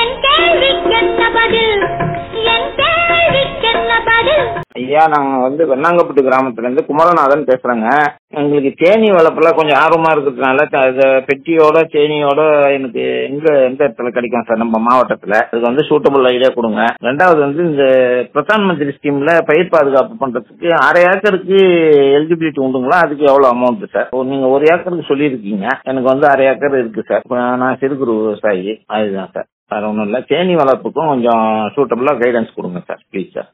என் கேள்விக்கென்ன பதில் என் கேள்விக்கென்ன பதில் ஐயா நாங்க வந்து வெண்ணாங்கப்பட்டு கிராமத்துல இருந்து குமரநாதன் பேசுறேங்க எங்களுக்கு தேனி வளர்ப்புல கொஞ்சம் ஆர்வமா இருக்கிறதுனால த- அது பெட்டியோட தேனியோட எனக்கு எங்க எந்த இடத்துல கிடைக்கும் சார் நம்ம மாவட்டத்துல அதுக்கு வந்து சூட்டபிள் ஐடியா கொடுங்க ரெண்டாவது வந்து இந்த பிரதான் மந்திரி ஸ்கீம்ல பயிர் பாதுகாப்பு பண்றதுக்கு அரை ஏக்கருக்கு எலிஜிபிலிட்டி உண்டுங்களா அதுக்கு எவ்வளவு அமௌண்ட் சார் ஓ, நீங்க ஒரு ஏக்கருக்கு சொல்லியிருக்கீங்க எனக்கு வந்து அரை ஏக்கர் இருக்கு சார் இப்ப நான் சிறு குறு விவசாயி அதுதான் சார் வேற ஒன்றும் இல்லை தேனி வளர்ப்புக்கும் கொஞ்சம் சூட்டபிளா கைடன்ஸ் கொடுங்க சார் ப்ளீஸ் சார்